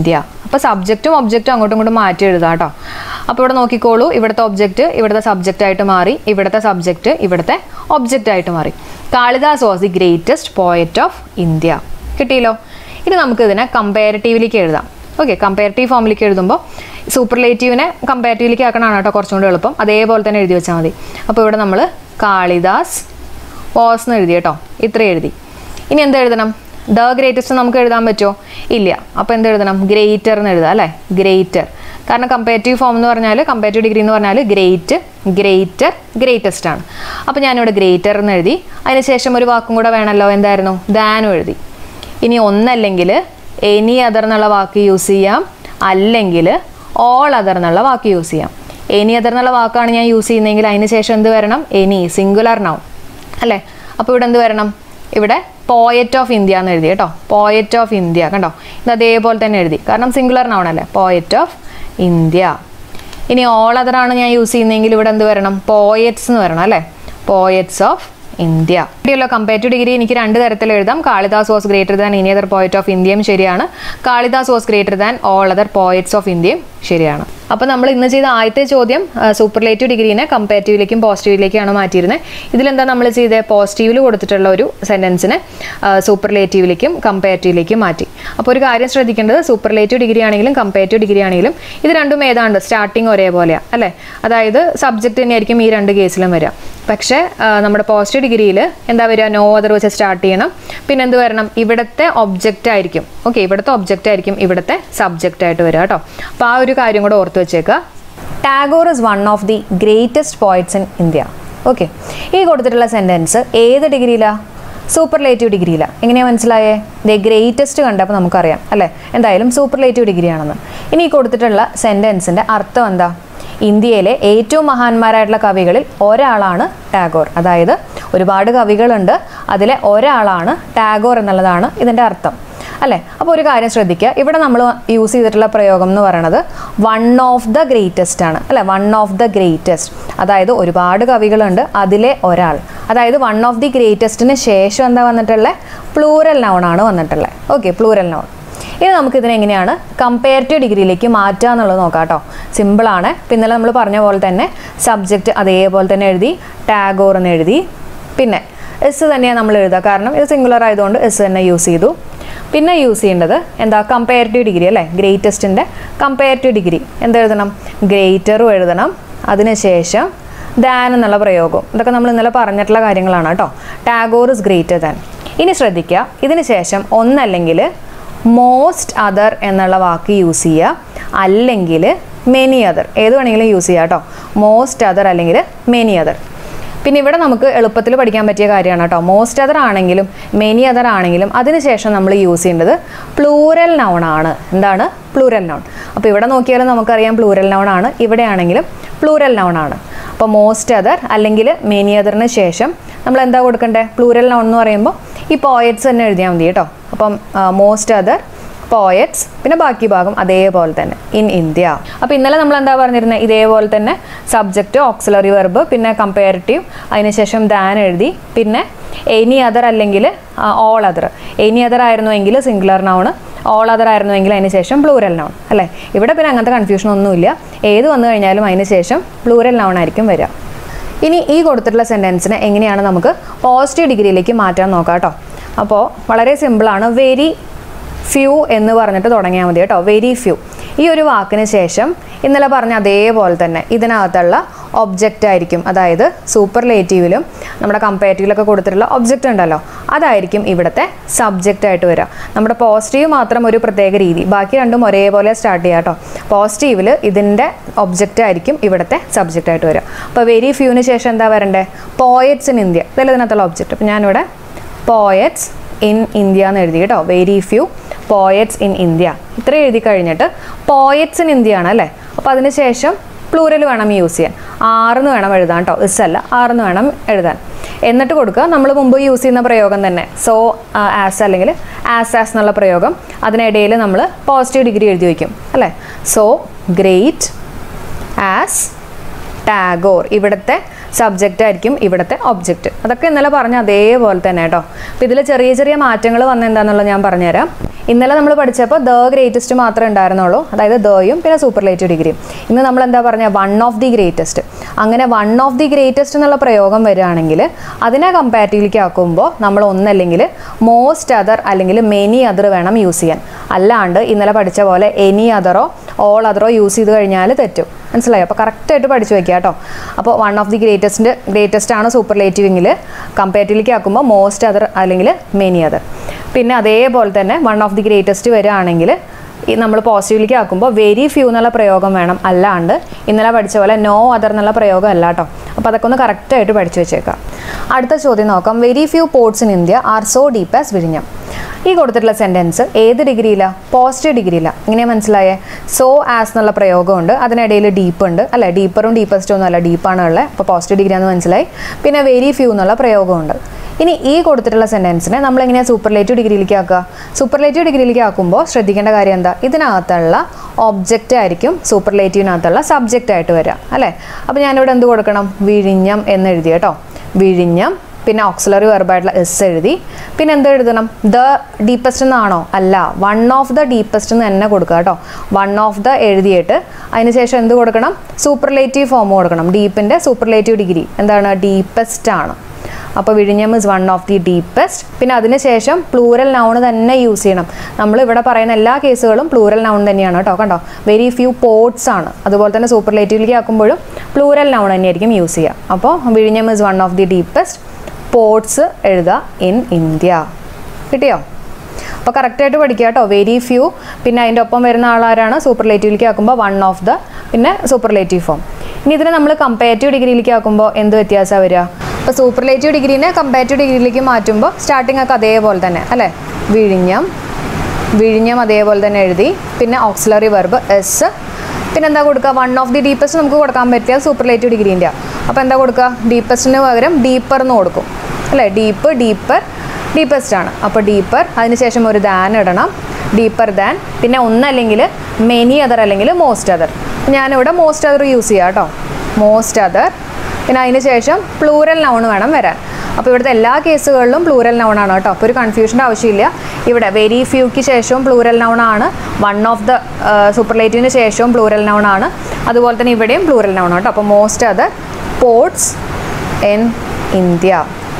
അപ്പോൾ സബ്ജക്റ്റും ഒബ്ജക്റ്റും അങ്ങോട്ടും ഇങ്ങോട്ടും മാറ്റി എഴുതാം കേട്ടോ അപ്പോൾ ഇവിടെ നോക്കിക്കോളൂ ഇവിടുത്തെ ഒബ്ജക്റ്റ് ഇവിടുത്തെ സബ്ജക്റ്റ് ആയിട്ട് മാറി ഇവിടുത്തെ സബ്ജക്റ്റ് ഇവിടുത്തെ ഒബ്ജക്റ്റ് ആയിട്ട് മാറി Kalidas was the greatest poet of India കിട്ടിയല്ലോ ഇനി നമുക്ക് ഇതിനെ കമ്പാരിറ്റീവിലേക്ക് എഴുതാം ഓക്കെ കമ്പാരിറ്റീവ് ഫോമിലേക്ക് എഴുതുമ്പോൾ സൂപ്പർലേറ്റീവിനെ കമ്പാരിറ്റീവിലേക്ക് ആക്കണമാണ് കേട്ടോ കുറച്ചും കൂടി എളുപ്പം അതേപോലെ തന്നെ എഴുതി വെച്ചാൽ മതി അപ്പോൾ ഇവിടെ നമ്മൾ കാളിദാസ് വാസ് എന്ന് എഴുതി കേട്ടോ ഇത്ര എഴുതി ഇനി എന്ത് എഴുതണം ദ ഗ്രേറ്റസ്റ്റ് നമുക്ക് എഴുതാൻ പറ്റുമോ ഇല്ല അപ്പോൾ എന്ത് എഴുതണം ഗ്രേറ്റർ എന്ന് എഴുതാം അല്ലേ ഗ്രേറ്റർ കാരണം കമ്പാരിറ്റീവ് ഫോം എന്ന് പറഞ്ഞാൽ കമ്പാരിറ്റീവ് ഡിഗ്രി എന്ന് പറഞ്ഞാൽ ഗ്രേറ്റ് ഗ്രേറ്റർ ഗ്രേറ്റസ്റ്റ് ആണ് അപ്പോൾ ഞാനിവിടെ ഗ്രേറ്റർ എന്ന് എഴുതി അതിനുശേഷം ഒരു വാക്കും കൂടെ വേണമല്ലോ എന്തായിരുന്നു ദാനും എഴുതി ഇനി ഒന്നല്ലെങ്കിൽ എനി അതർ എന്നുള്ള വാക്ക് യൂസ് ചെയ്യാം അല്ലെങ്കിൽ ഓൾ അതർ എന്നുള്ള വാക്ക് യൂസ് ചെയ്യാം എനി അതർ എന്നുള്ള വാക്കാണ് ഞാൻ യൂസ് ചെയ്യുന്നതെങ്കിൽ അതിന് ശേഷം എന്ത് വരണം എനി സിംഗുലർ നൗൺ അല്ലേ അപ്പോൾ ഇവിടെ എന്ത് വരണം ഇവിടെ പോയറ്റ് ഓഫ് ഇന്ത്യ എന്ന് എഴുതി കേട്ടോ പോയറ്റ് ഓഫ് ഇന്ത്യ കണ്ടോ ഇത് അതേപോലെ തന്നെ എഴുതി കാരണം സിംഗുലർ നൗൺ അല്ലേ പോയറ്റ് ഓഫ് ഇന്ത്യ ഇനി ഓൾ അതർ ആണ് ഞാൻ യൂസ് ചെയ്യുന്നതെങ്കിൽ ഇവിടെ എന്ത് വരണം പോയറ്റ്സ് എന്ന് വരണം അല്ലേ പോയറ്റ്സ് ഓഫ് ഇന്ത്യ ഇവിടെയുള്ള കമ്പാരിറ്റീവ് ഡിഗ്രി എനിക്ക് രണ്ട് തരത്തിൽ എഴുതാം Kalidas was greater than any other poet of ഇന്ത്യയും ശരിയാണ് Kalidas was greater than all other poets of ഇന്ത്യയും ശരിയാണ് അപ്പോൾ നമ്മൾ ഇന്ന് ചെയ്ത ആദ്യത്തെ ചോദ്യം സൂപ്പർലേറ്റീവ് ഡിഗ്രീനെ കമ്പാരിറ്റീവിലേക്കും പോസിറ്റീവിലേക്കാണ് മാറ്റിയിരുന്നത് ഇതിലെന്താ നമ്മൾ ചെയ്തത് പോസിറ്റീവിൽ കൊടുത്തിട്ടുള്ള ഒരു സെൻറ്റൻസിനെ സൂപ്പർലേറ്റീവിലേക്കും കമ്പാരിറ്റീവിലേക്കും മാറ്റി അപ്പോൾ ഒരു കാര്യം ശ്രദ്ധിക്കേണ്ടത് സൂപ്പർലേറ്റീവ് ഡിഗ്രി ആണെങ്കിലും കമ്പാരിറ്റീവ് ഡിഗ്രി ആണെങ്കിലും ഇത് രണ്ടും ഏതാണ്ട് സ്റ്റാർട്ടിങ് ഒരേപോലെയാണ് അല്ലേ അതായത് സബ്ജക്റ്റ് തന്നെയായിരിക്കും ഈ രണ്ട് കേസിലും വരിക പക്ഷേ ആ, നമ്മുടെ പോസിറ്റീവ് ഡിഗ്രിയിൽ എന്താ വരിക നോ അതർ വെച്ച് സ്റ്റാർട്ട് ചെയ്യണം പിന്നെ എന്ത് വരണം ഇവിടുത്തെ ഒബ്ജക്റ്റ് ആയിരിക്കും ഓക്കെ ഇവിടുത്തെ ഒബ്ജക്റ്റ് ആയിരിക്കും ഇവിടുത്തെ സബ്ജക്റ്റ് ആയിട്ട് വരിക കേട്ടോ അപ്പോൾ ആ ഒരു കാര്യം കൂടെ ഓർത്ത് വെച്ചേക്കുക Tagore is one of the greatest poets in India okay ഈ കൊടുത്തിട്ടുള്ള സെൻറ്റൻസ് ഏത് ഡിഗ്രിയിലാണ് സൂപ്പർലേറ്റീവ് ഡിഗ്രിയിലാണ് എങ്ങനെയാണ് മനസ്സിലായേ ദ ഗ്രേറ്റസ്റ്റ് കണ്ടപ്പോൾ നമുക്കറിയാം അല്ലേ എന്തായാലും സൂപ്പർലേറ്റീവ് ഡിഗ്രി ആണെന്ന് ഇനി ഈ കൊടുത്തിട്ടുള്ള സെൻറ്റൻസിൻ്റെ അർത്ഥം എന്താ ഇന്ത്യയിലെ ഏറ്റവും മഹാന്മാരായിട്ടുള്ള കവികളിൽ ഒരാളാണ് ടാഗോർ അതായത് ഒരുപാട് കവികളുണ്ട് അതിലെ ഒരാളാണ് ടാഗോർ എന്നുള്ളതാണ് ഇതിൻ്റെ അർത്ഥം അല്ലേ അപ്പോൾ ഒരു കാര്യം ശ്രദ്ധിക്കുക ഇവിടെ നമ്മൾ യൂസ് ചെയ്തിട്ടുള്ള പ്രയോഗം എന്ന് പറയുന്നത് വൺ ഓഫ് ദ ഗ്രേറ്റസ്റ്റ് ആണ് അല്ലേ വൺ ഓഫ് ദ ഗ്രേറ്റസ്റ്റ് അതായത് ഒരുപാട് കവികളുണ്ട് അതിലെ ഒരാൾ അതായത് വൺ ഓഫ് ദി ഗ്രേറ്റസ്റ്റിന് ശേഷം എന്താ വന്നിട്ടുള്ളത് പ്ലൂറൽ നൗൺ ആണ് വന്നിട്ടുള്ളത് ഓക്കെ പ്ലൂറൽ നൗൺ ഇനി നമുക്ക് ഇതിനെ എങ്ങനെയാണ് കമ്പയറേറ്റീവ് ഡിഗ്രിയിലേക്ക് മാറ്റുക എന്നുള്ളത് നോക്കാം കേട്ടോ സിമ്പിളാണ് പിന്നെ നമ്മൾ പറഞ്ഞ പോലെ തന്നെ സബ്ജക്റ്റ് അതേപോലെ തന്നെ എഴുതി ടാഗോർ എന്ന് എഴുതി പിന്നെ എസ് തന്നെയാണ് നമ്മൾ എഴുതുക കാരണം ഇത് സിംഗുലർ ആയതുകൊണ്ട് എസ് തന്നെ യൂസ് ചെയ്തു പിന്നെ യൂസ് ചെയ്യേണ്ടത് എന്താ കമ്പയറേറ്റീവ് ഡിഗ്രി അല്ലേ ഗ്രേറ്റസ്റ്റിൻ്റെ കമ്പയറേറ്റീവ് ഡിഗ്രി എന്ത് എഴുതണം ഗ്രേറ്ററും എഴുതണം അതിനുശേഷം ദാൻ എന്നുള്ള പ്രയോഗവും ഇതൊക്കെ നമ്മൾ ഇന്നലെ പറഞ്ഞിട്ടുള്ള കാര്യങ്ങളാണ് കേട്ടോ ടാഗോർ ഇസ് ഗ്രേറ്റർ ദാൻ ഇനി ശ്രദ്ധിക്കുക ഇതിന് ശേഷം ഒന്നല്ലെങ്കിൽ മോസ്റ്റ് അതർ എന്നുള്ള വാക്ക് യൂസ് ചെയ്യുക അല്ലെങ്കിൽ മെനി അതർ ഏത് വേണമെങ്കിലും യൂസ് ചെയ്യാം കേട്ടോ മോസ്റ്റ് അതർ അല്ലെങ്കിൽ മെനി അതർ പിന്നെ ഇവിടെ നമുക്ക് എളുപ്പത്തിൽ പഠിക്കാൻ പറ്റിയ കാര്യമാണ് കേട്ടോ മോസ്റ്റ് അതർ ആണെങ്കിലും മെനി അതർ ആണെങ്കിലും അതിനുശേഷം നമ്മൾ യൂസ് ചെയ്യേണ്ടത് പ്ലൂരൽ നൗൺ ആണ് എന്താണ് പ്ലൂരൽ നൗൺ അപ്പോൾ ഇവിടെ നോക്കിയാലും നമുക്കറിയാം പ്ലൂരൽ നൗൺ ആണ് ഇവിടെ ആണെങ്കിലും പ്ലൂരൽ നൗൺ ആണ് അപ്പോൾ മോസ്റ്റ് അതർ അല്ലെങ്കിൽ മെനി അതറിന് ശേഷം നമ്മൾ എന്താ കൊടുക്കണ്ടേ പ്ലൂരൽ നൗൺ എന്ന് പറയുമ്പോൾ ഈ പോയറ്റ്സ് തന്നെ എഴുതിയാൽ മതി കേട്ടോ അപ്പം മോസ്റ്റ് അതർ പോയറ്റ്സ് പിന്നെ ബാക്കി ഭാഗം അതേപോലെ തന്നെ ഇൻ ഇന്ത്യ അപ്പോൾ ഇന്നലെ നമ്മൾ എന്താ പറഞ്ഞിരുന്നത് ഇതേപോലെ തന്നെ സബ്ജക്റ്റ് ഓക്സിലറി വെർബ് പിന്നെ കമ്പയറേറ്റീവ് അതിനുശേഷം ദാൻ എഴുതി പിന്നെ എനി അതർ അല്ലെങ്കിൽ ഓൾ അതർ എനി അതർ ആയിരുന്നുവെങ്കിൽ സിംഗുലർ നൗൺ ഓൾ അതർ ആയിരുന്നുവെങ്കിൽ അതിന് ശേഷം പ്ലൂരൽ നൗൺ അല്ലേ ഇവിടെ പിന്നെ അങ്ങനത്തെ കൺഫ്യൂഷൻ ഒന്നുമില്ല ഏത് വന്നു കഴിഞ്ഞാലും അതിന് ശേഷം പ്ലൂരൽ നൗൺ ആയിരിക്കും വരിക ഇനി ഈ കൊടുത്തിട്ടുള്ള സെൻറ്റൻസിനെ എങ്ങനെയാണ് നമുക്ക് പോസിറ്റീവ് ഡിഗ്രിയിലേക്ക് മാറ്റാൻ നോക്കാം കേട്ടോ അപ്പോൾ വളരെ സിമ്പിളാണ് വെരി ഫ്യൂ എന്ന് പറഞ്ഞിട്ട് തുടങ്ങിയാൽ മതി കേട്ടോ വെരി ഫ്യൂ ഈ ഒരു വാക്കിന് ശേഷം ഇന്നലെ പറഞ്ഞ അതേപോലെ തന്നെ ഇതിനകത്തുള്ള ഒബ്ജക്റ്റ് ആയിരിക്കും അതായത് സൂപ്പർലേറ്റീവിലും നമ്മുടെ കമ്പാരിറ്റീവിലൊക്കെ കൊടുത്തിട്ടുള്ള ഒബ്ജക്റ്റ് ഉണ്ടല്ലോ അതായിരിക്കും ഇവിടുത്തെ സബ്ജക്റ്റ് ആയിട്ട് വരിക നമ്മുടെ പോസിറ്റീവ് മാത്രം ഒരു പ്രത്യേക രീതി ബാക്കി രണ്ടും ഒരേപോലെ സ്റ്റാർട്ട് ചെയ്യാം കേട്ടോ പോസിറ്റീവിൽ ഇതിൻ്റെ ഒബ്ജക്റ്റ് ആയിരിക്കും ഇവിടുത്തെ സബ്ജക്റ്റ് ആയിട്ട് വരിക അപ്പോൾ വെരി ഫ്യൂവിന് ശേഷം എന്താ വരണ്ടേ പോയറ്റ്സ് ഇൻ ഇന്ത്യ ഇതല്ല ഇതിനകത്തുള്ള ഒബ്ജക്റ്റ് അപ്പോൾ ഞാനിവിടെ പോയറ്റ്സ് ഇൻ ഇന്ത്യ എന്ന് എഴുതി കേട്ടോ very few poets in India ഇത്ര എഴുതി കഴിഞ്ഞിട്ട് പോയറ്റ്സ് ഇൻ ഇന്ത്യ ആണ് അല്ലേ അപ്പോൾ അതിന് ശേഷം പ്ലൂരൽ വേണം യൂസ് ചെയ്യാൻ ആറെന്ന് വേണം എഴുതാൻ കേട്ടോ ഇസ് അല്ല ആറെന്ന് വേണം എഴുതാൻ എന്നിട്ട് കൊടുക്കുക നമ്മൾ മുമ്പ് യൂസ് ചെയ്യുന്ന പ്രയോഗം തന്നെ സോ ആസ് അല്ലെങ്കിൽ ആസ് ആസ് എന്നുള്ള പ്രയോഗം അതിനിടയിൽ നമ്മൾ പോസിറ്റീവ് ഡിഗ്രി എഴുതി വയ്ക്കും അല്ലേ സോ ഗ്രേറ്റ് ആസ് ടാഗോർ ഇവിടുത്തെ സബ്ജക്റ്റ് ആയിരിക്കും ഇവിടുത്തെ ഒബ്ജക്റ്റ് അതൊക്കെ ഇന്നലെ പറഞ്ഞ അതേപോലെ തന്നെ കേട്ടോ അപ്പോൾ ഇതിൽ ചെറിയ ചെറിയ മാറ്റങ്ങൾ വന്ന എന്താണെന്നുള്ളത് ഞാൻ പറഞ്ഞുതരാം ഇന്നലെ നമ്മൾ പഠിച്ചപ്പോൾ ദ ഗ്രേറ്റസ്റ്റ് മാത്രമേ ഉണ്ടായിരുന്നുള്ളൂ അതായത് ദയും പിന്നെ സൂപ്പർലേറ്റീവ് ഡിഗ്രിയും ഇന്ന് നമ്മൾ എന്താ പറഞ്ഞ വൺ ഓഫ് ദി ഗ്രേറ്റസ്റ്റ് അങ്ങനെ വൺ ഓഫ് ദി ഗ്രേറ്റസ്റ്റ് എന്നുള്ള പ്രയോഗം വരികയാണെങ്കിൽ അതിനെ കമ്പാരിറ്റീവിലേക്ക് ആക്കുമ്പോൾ നമ്മൾ ഒന്നല്ലെങ്കിൽ മോസ്റ്റ് അതർ അല്ലെങ്കിൽ മെനി അതർ വേണം യൂസ് ചെയ്യാൻ അല്ലാണ്ട് ഇന്നലെ പഠിച്ച പോലെ എനി അതറോ ഓൾ അതറോ യൂസ് ചെയ്ത് കഴിഞ്ഞാൽ തെറ്റും മനസ്സിലായോ അപ്പോൾ കറക്റ്റായിട്ട് പഠിച്ചു വെക്കുക കേട്ടോ അപ്പോൾ one of the greatest greatest ആണ് സൂപ്പർലേറ്റീവിങ്ങിൽ കമ്പാരിറ്റീവിലേക്ക് ആക്കുമ്പോൾ മോസ്റ്റ് അതർ അല്ലെങ്കിൽ മെനി അതർ പിന്നെ അതേപോലെ തന്നെ വൺ ഓഫ് ദി ഗ്രേറ്റസ്റ്റ് വരികയാണെങ്കിൽ ഈ നമ്മൾ പോസിറ്റീവിലേക്ക് ആക്കുമ്പോൾ വെരി ഫ്യൂ എന്നുള്ള പ്രയോഗം വേണം അല്ലാണ്ട് ഇന്നലെ പഠിച്ച പോലെ നോ അതർ എന്നുള്ള പ്രയോഗം അല്ല കേട്ടോ അപ്പോൾ അതൊക്കെ ഒന്ന് കറക്റ്റായിട്ട് പഠിച്ചു വെച്ചേക്കാം അടുത്ത ചോദ്യം നോക്കാം very few ports in India are so deep as വിഴിഞ്ഞം ഈ കൊടുത്തിട്ടുള്ള സെൻറ്റൻസ് ഏത് ഡിഗ്രിയിലാണ് പോസിറ്റീവ് ഡിഗ്രിയിലാണ് ഇങ്ങനെ മനസ്സിലായേ സോ ആസ് എന്നുള്ള പ്രയോഗമുണ്ട് അതിനിടയിൽ ഡീപ്പ് ഉണ്ട് അല്ലേ ഡീപ്പറും ഡീപ്പസ്റ്റും ഒന്നും അല്ല ഡീപ്പാണ് ഉള്ളത് അപ്പോൾ പോസിറ്റീവ് ഡിഗ്രി ആണെന്ന് മനസ്സിലായി പിന്നെ വെരി ഫ്യൂ എന്നുള്ള പ്രയോഗമുണ്ട് ഇനി ഈ കൊടുത്തിട്ടുള്ള സെൻറ്റൻസിനെ നമ്മൾ എങ്ങനെയാണ് സൂപ്പർലേറ്റീവ് ഡിഗ്രിയിലേക്ക് ആക്കുക സൂപ്പർലേറ്റീവ് ഡിഗ്രിയിലേക്ക് ആക്കുമ്പോൾ ശ്രദ്ധിക്കേണ്ട കാര്യം എന്താ ഇതിനകത്തുള്ള ഒബ്ജക്റ്റ് ആയിരിക്കും സൂപ്പർലേറ്റീവിനകത്തുള്ള സബ്ജക്റ്റ് ആയിട്ട് വരിക അല്ലേ അപ്പോൾ ഞാനിവിടെ എന്ത് കൊടുക്കണം വിഴിഞ്ഞം എന്ന് എഴുതി കേട്ടോ വിഴിഞ്ഞം പിന്നെ ഓക്സിലറി വെർബായിട്ടുള്ള എസ് എഴുതി പിന്നെ എന്ത് എഴുതണം ദ ഡീപ്പസ്റ്റ് എന്നാണോ അല്ല വൺ ഓഫ് ദ ഡീപ്പസ്റ്റ് എന്ന് തന്നെ കൊടുക്കുക കേട്ടോ വൺ ഓഫ് ദ എഴുതിയിട്ട് അതിനുശേഷം എന്ത് കൊടുക്കണം സൂപ്പർലേറ്റീവ് ഫോം കൊടുക്കണം ഡീപ്പിൻ്റെ സൂപ്പർലേറ്റീവ് ഡിഗ്രി എന്താണ് ഡീപ്പസ്റ്റ് ആണ് അപ്പോൾ വിഴിഞ്ഞം is one of the deepest പിന്നെ അതിനുശേഷം പ്ലൂറൽ നൗൺ തന്നെ യൂസ് ചെയ്യണം നമ്മൾ ഇവിടെ പറയുന്ന എല്ലാ കേസുകളും പ്ലൂറൽ നൗൺ തന്നെയാണ് കേട്ടോ കണ്ടോ വെരി ഫ്യൂ പോർട്സ് ആണ് അതുപോലെ തന്നെ സൂപ്പർലേറ്റീവിലേക്ക് ആക്കുമ്പോഴും പ്ലൂറൽ നൗൺ തന്നെയായിരിക്കും യൂസ് ചെയ്യുക അപ്പോൾ വിഴിഞ്ഞം is one of the deepest ports എഴുതുക ഇൻ ഇന്ത്യ കിട്ടിയോ അപ്പോൾ കറക്റ്റായിട്ട് പഠിക്കുക കേട്ടോ വെരി ഫ്യൂ പിന്നെ അതിൻ്റെ ഒപ്പം വരുന്ന ആളാരാണ് സൂപ്പർലേറ്റീവിലേക്ക് ആക്കുമ്പോൾ വൺ ഓഫ് ദ പിന്നെ സൂപ്പർലേറ്റീവ് ഫോം ഇനി ഇതിനെ നമ്മൾ കമ്പാരിറ്റീവ് ഡിഗ്രിയിലേക്ക് ആക്കുമ്പോൾ എന്ത് വ്യത്യാസമാണ് വരിക അപ്പോൾ സൂപ്പർലേറ്റീവ് ഡിഗ്രീനെ കമ്പാരിറ്റീവ് ഡിഗ്രിയിലേക്ക് മാറ്റുമ്പോൾ സ്റ്റാർട്ടിംഗ് ഒക്കെ അതേപോലെ തന്നെ അല്ലേ വിഴിഞ്ഞം വിഴിഞ്ഞം അതേപോലെ തന്നെ എഴുതി പിന്നെ ഓക്സിലറി വെർബ് എസ് പിന്നെ എന്താ കൊടുക്കുക വൺ ഓഫ് ദി ഡീപ്പസ്റ്റ് നമുക്ക് കൊടുക്കാൻ പറ്റിയ സൂപ്പർലേറ്റീവ് ഡിഗ്രീൻ്റെ അപ്പോൾ എന്താ കൊടുക്കുക ഡീപ്പസ്റ്റിന് പകരം ഡീപ്പർ എന്ന് കൊടുക്കും അല്ലേ ഡീപ്പ് ഡീപ്പർ ഡീപ്പസ്റ്റ് ആണ് അപ്പോൾ ഡീപ്പർ അതിനുശേഷം ഒരു ദാൻ ഇടണം ഡീപ്പർ ദാൻ പിന്നെ ഒന്നല്ലെങ്കിൽ മെനി അതർ അല്ലെങ്കിൽ മോസ്റ്റ് അതർ ഞാനിവിടെ മോസ്റ്റ് അതർ യൂസ് ചെയ്യാം കേട്ടോ മോസ്റ്റ് അതർ പിന്നെ അതിന് ശേഷം പ്ലൂറൽ നൗൺ വേണം വരാൻ അപ്പോൾ ഇവിടുത്തെ എല്ലാ കേസുകളിലും പ്ലൂറൽ നൗൺ ആണ് കേട്ടോ അപ്പോൾ ഒരു കൺഫ്യൂഷൻ്റെ ആവശ്യമില്ല ഇവിടെ വെരി ഫ്യൂക്ക് ശേഷവും പ്ലൂറൽ നൗൺ ആണ് വൺ ഓഫ് ദ സൂപ്പർലേറ്റീവിന് ശേഷവും പ്ലൂറൽ നൗൺ ആണ് അതുപോലെ തന്നെ ഇവിടെയും പ്ലൂറൽ നൗൺ ആണ് കേട്ടോ അപ്പോൾ most other ports in India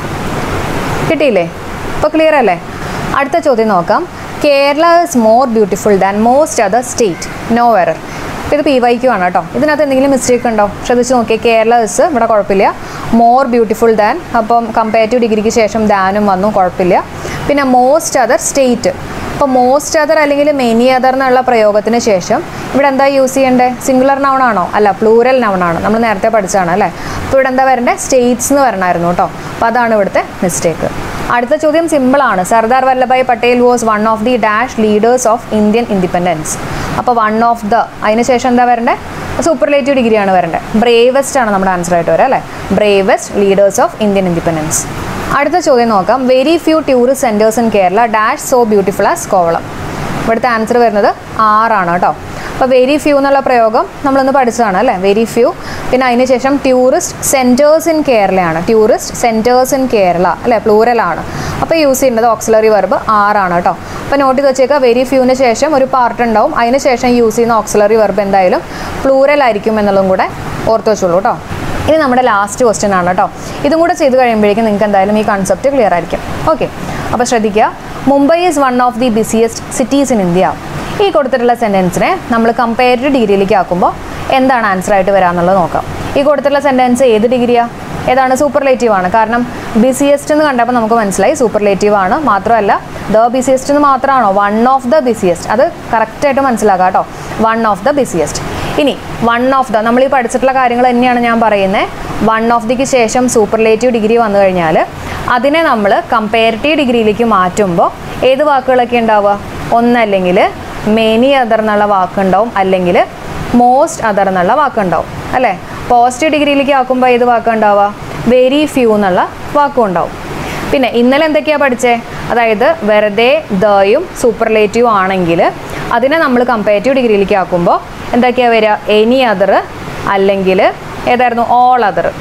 കിട്ടിയില്ലേ ഇപ്പോൾ ക്ലിയർ അല്ലേ അടുത്ത ചോദ്യം നോക്കാം Kerala is more beautiful than most other state no error അപ്പോൾ ഇത് പി വൈക്യു ആണ് കേട്ടോ ഇതിനകത്ത് എന്തെങ്കിലും മിസ്റ്റേക്ക് ഉണ്ടോ ശ്രദ്ധിച്ച് നോക്കിയേ കേരള ഇസ് ഇവിടെ കുഴപ്പമില്ല മോർ ബ്യൂട്ടിഫുൾ ദാൻ അപ്പം കമ്പാരിറ്റീവ് ഡിഗ്രിക്ക് ശേഷം ദാനും വന്നു കുഴപ്പമില്ല പിന്നെ മോസ്റ്റ് അതർ സ്റ്റേറ്റ് അപ്പോൾ മോസ്റ്റ് അതർ അല്ലെങ്കിൽ മെനി അതർ എന്നുള്ള പ്രയോഗത്തിന് ശേഷം ഇവിടെ എന്താ യൂസ് ചെയ്യേണ്ടത് സിംഗുലർ നൗൺ ആണോ അല്ല പ്ലൂറൽ നൗൺ ആണ് നമ്മൾ നേരത്തെ പഠിച്ചതാണ് അല്ലേ അപ്പോൾ ഇവിടെ എന്താ വരേണ്ടത് സ്റ്റേറ്റ്സ് എന്ന് വരണമായിരുന്നു കേട്ടോ അപ്പോൾ അതാണ് ഇവിടുത്തെ മിസ്റ്റേക്ക് അടുത്ത ചോദ്യം സിമ്പിളാണ് Sardar Vallabhbhai Patel was one of the dash leaders of Indian independence അപ്പോൾ വൺ ഓഫ് ദ അതിന് ശേഷം എന്താ വരേണ്ടത് സൂപ്പർലേറ്റീവ് ഡിഗ്രിയാണ് വരേണ്ടത് ബ്രേവസ്റ്റ് ആണ് നമ്മുടെ ആൻസർ ആയിട്ട് വരിക അല്ലേ bravest leaders of Indian independence അടുത്ത ചോദ്യം നോക്കാം very few tourist centres in Kerala dash so beautiful as Kovalam ഇവിടുത്തെ ആൻസർ വരുന്നത് ആറാണ് കേട്ടോ അപ്പോൾ വെരി ഫ്യൂ എന്നുള്ള പ്രയോഗം നമ്മളൊന്ന് പഠിച്ചതാണ് അല്ലേ വെരി ഫ്യൂ പിന്നെ അതിന് ശേഷം ടൂറിസ്റ്റ് സെൻറ്റേഴ്സ് ഇൻ കേരളയാണ് ടൂറിസ്റ്റ് സെൻറ്റേഴ്സ് ഇൻ കേരള അല്ലേ പ്ലൂറലാണ് അപ്പോൾ യൂസ് ചെയ്യുന്നത് ഓക്സിലറി വെർബ് ആറാണ് കേട്ടോ അപ്പോൾ നോട്ട് ചെയ്ത് വെച്ചേക്കുക വെരി ഫ്യൂവിന് ശേഷം ഒരു പാർട്ട് ഉണ്ടാവും അതിന് ശേഷം യൂസ് ചെയ്യുന്ന ഓക്സിലറി വെർബ് എന്തായാലും പ്ലൂറൽ ആയിരിക്കും എന്നുള്ളതും കൂടെ ഓർത്ത് വെച്ചോളൂ കേട്ടോ ഇനി നമ്മുടെ ലാസ്റ്റ് ക്വസ്റ്റ്യൻ ആണ് കേട്ടോ ഇതും കൂടെ ചെയ്ത് കഴിയുമ്പോഴേക്കും നിങ്ങൾക്ക് എന്തായാലും ഈ കൺസെപ്റ്റ് ക്ലിയർ ആയിരിക്കും ഓക്കെ അപ്പോൾ ശ്രദ്ധിക്കുക Mumbai is one of the busiest cities in India ഈ കൊടുത്തിട്ടുള്ള സെൻറ്റൻസിനെ നമ്മൾ കമ്പയർഡ് ഡിഗ്രിയിലേക്ക് ആക്കുമ്പോൾ എന്താണ് ആൻസർ ആയിട്ട് വരാമെന്നുള്ളത് നോക്കാം ഈ കൊടുത്തിട്ടുള്ള സെൻറ്റൻസ് ഏത് ഡിഗ്രിയാണ് ഏതാണ് സൂപ്പർലേറ്റീവ് ആണ് കാരണം ബിസിയസ്റ്റ് എന്ന് കണ്ടപ്പോൾ നമുക്ക് മനസ്സിലായി സൂപ്പർലേറ്റീവ് ആണ് മാത്രമല്ല ദ ബിസിയസ്റ്റ് എന്ന് മാത്രമാണോ വൺ ഓഫ് ദ ബിസിയസ്റ്റ് അത് കറക്റ്റായിട്ട് മനസ്സിലാക്കാം കേട്ടോ വൺ ഓഫ് ദ ബിസിയസ്റ്റ് ഇനി വൺ ഓഫ് ദ നമ്മൾ ഈ പഠിച്ചിട്ടുള്ള കാര്യങ്ങൾ തന്നെയാണ് ഞാൻ പറയുന്നത് വൺ ഓഫ് ദിക്ക് ശേഷം സൂപ്പർലേറ്റീവ് ഡിഗ്രി വന്നു കഴിഞ്ഞാൽ അതിനെ നമ്മൾ കമ്പയറേറ്റീവ് ഡിഗ്രിയിലേക്ക് മാറ്റുമ്പോൾ ഏത് വാക്കുകളൊക്കെ ഉണ്ടാവുക ഒന്നല്ലെങ്കിൽ മെനി അതർ എന്നുള്ള വാക്കുണ്ടാവും അല്ലെങ്കിൽ മോസ്റ്റ് അതർ എന്നുള്ള വാക്കുണ്ടാവും അല്ലേ പോസിറ്റീവ് ഡിഗ്രിയിലേക്ക് ആക്കുമ്പോൾ ഏത് വാക്കുണ്ടാവുക വെരി ഫ്യൂ എന്നുള്ള വാക്കും ഉണ്ടാവും പിന്നെ ഇന്നലെ എന്തൊക്കെയാണ് പഠിച്ചേ അതായത് വെറുതെ ദയും സൂപ്പർലേറ്റീവ് ആണെങ്കിൽ അതിനെ നമ്മൾ കമ്പാരിറ്റീവ് ഡിഗ്രിയിലേക്ക് ആക്കുമ്പോൾ എന്തൊക്കെയാണ് വരിക എനി അതർ അല്ലെങ്കിൽ ഏതായിരുന്നു ഓൾ അതർ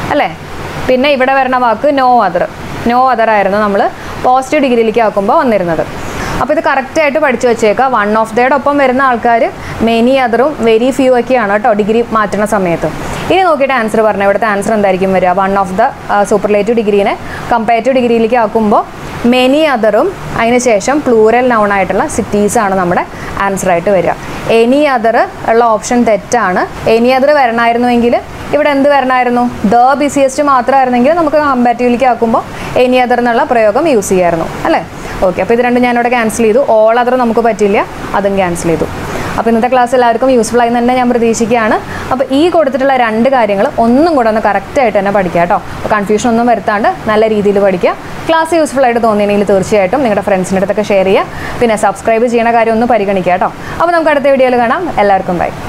അല്ലേ പിന്നെ ഇവിടെ വരുന്ന വാക്ക് നോ അതർ നോ അതർ ആയിരുന്നു നമ്മൾ പോസിറ്റീവ് ഡിഗ്രിയിലേക്ക് ആക്കുമ്പോൾ വന്നിരുന്നത് അപ്പോൾ ഇത് കറക്റ്റായിട്ട് പഠിച്ചു വെച്ചേക്കുക വൺ ഓഫ് ദയുടെ ഒപ്പം വരുന്ന ആൾക്കാർ മെനി അതറും വെരി ഫ്യൂ ഒക്കെയാണ് കേട്ടോ ഡിഗ്രി മാറ്റുന്ന സമയത്ത് ഇനി നോക്കിയിട്ട് ആൻസർ പറഞ്ഞു ഇവിടുത്തെ ആൻസർ എന്തായിരിക്കും വരിക വൺ ഓഫ് ദ സൂപ്പർലേറ്റീവ് ഡിഗ്രീനെ കമ്പാരറ്റീവ് ഡിഗ്രിയിലേക്ക് ആക്കുമ്പോൾ മെനി അതറും അതിനുശേഷം പ്ലൂറൽ നൗൺ ആയിട്ടുള്ള സിറ്റീസ് ആണ് നമ്മുടെ ആൻസർ ആയിട്ട് വരിക എനി അതർ ഉള്ള ഓപ്ഷൻ തെറ്റാണ് എനി അതർ വരണമായിരുന്നുവെങ്കിൽ ഇവിടെ എന്ത് വരണമായിരുന്നു ദ ബിസിയസ്റ്റ് മാത്രമായിരുന്നെങ്കിൽ നമുക്ക് കമ്പാരിറ്റീവിലേക്ക് ആക്കുമ്പോൾ എനി അതർ എന്നുള്ള പ്രയോഗം യൂസ് ചെയ്യായിരുന്നു അല്ലേ ഓക്കെ അപ്പോൾ ഇത് രണ്ടും ഞാനിവിടെ ക്യാൻസൽ ചെയ്തു ഓൾ അതർ നമുക്ക് പറ്റില്ല അതും ക്യാൻസൽ ചെയ്തു അപ്പോൾ ഇന്നത്തെ ക്ലാസ് എല്ലാവർക്കും യൂസ്ഫുൾ ആയി തന്നെ ഞാൻ പ്രതീക്ഷിക്കുകയാണ് അപ്പോൾ ഈ കൊടുത്തിട്ടുള്ള രണ്ട് കാര്യങ്ങൾ ഒന്നും കൂടെ ഒന്ന് കറക്റ്റായിട്ട് തന്നെ പഠിക്കുക കേട്ടോ അപ്പോൾ കൺഫ്യൂഷൻ ഒന്നും വരുത്താണ്ട് നല്ല രീതിയിൽ പഠിക്കുക ക്ലാസ് യൂസ്ഫുൾ ആയിട്ട് തോന്നിയെങ്കിൽ തീർച്ചയായിട്ടും നിങ്ങളുടെ ഫ്രണ്ട്സിൻ്റെ അടുത്തൊക്കെ ഷെയർ ചെയ്യുക പിന്നെ സബ്സ്ക്രൈബ് ചെയ്യണ കാര്യം ഒന്ന് പരിഗണിക്കുക കേട്ടോ അപ്പോൾ നമുക്ക് അടുത്ത വീഡിയോയിൽ കാണാം എല്ലാവർക്കും ബൈ